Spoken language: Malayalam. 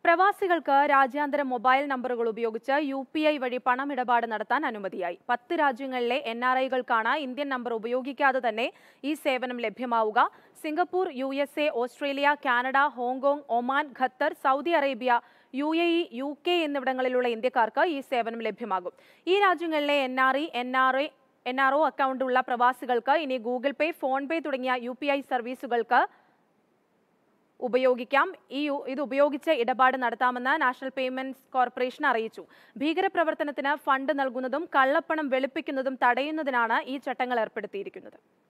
പ്രവാസികൾക്ക് രാജ്യാന്തര മൊബൈൽ നമ്പറുകൾ ഉപയോഗിച്ച് യു പി ഐ വഴി പണമിടപാട് നടത്താൻ അനുമതിയായി പത്ത് രാജ്യങ്ങളിലെ എൻ ആർ ഐകൾക്കാണ് ഇന്ത്യൻ നമ്പർ ഉപയോഗിക്കാതെ തന്നെ ഈ സേവനം ലഭ്യമാവുക Singapore U S A Australia Canada Hong Kong Oman Qatar Saudi Arabia U A E U K എന്നിവിടങ്ങളിലുള്ള ഇന്ത്യക്കാർക്ക് ഈ സേവനം ലഭ്യമാകും ഈ രാജ്യങ്ങളിലെ N R E N R I N R O അക്കൗണ്ടുള്ള പ്രവാസികൾക്ക് ഇനി ഗൂഗിൾ പേ ഫോൺ പേ തുടങ്ങിയ യു പി ഐ സർവീസുകൾക്ക് ഉപയോഗിക്കാം ഈ യു- ഇത് ഉപയോഗിച്ച് ഇടപാട് നടത്താമെന്ന് നാഷണൽ പേയ്മെന്റ്സ് കോർപ്പറേഷൻ അറിയിച്ചു ഭീകരപ്രവർത്തനത്തിന് ഫണ്ട് നൽകുന്നതും കള്ളപ്പണം വെളുപ്പിക്കുന്നതും തടയുന്നതിനാണ് ഈ ചട്ടങ്ങൾ ഏർപ്പെടുത്തിയിരിക്കുന്നത്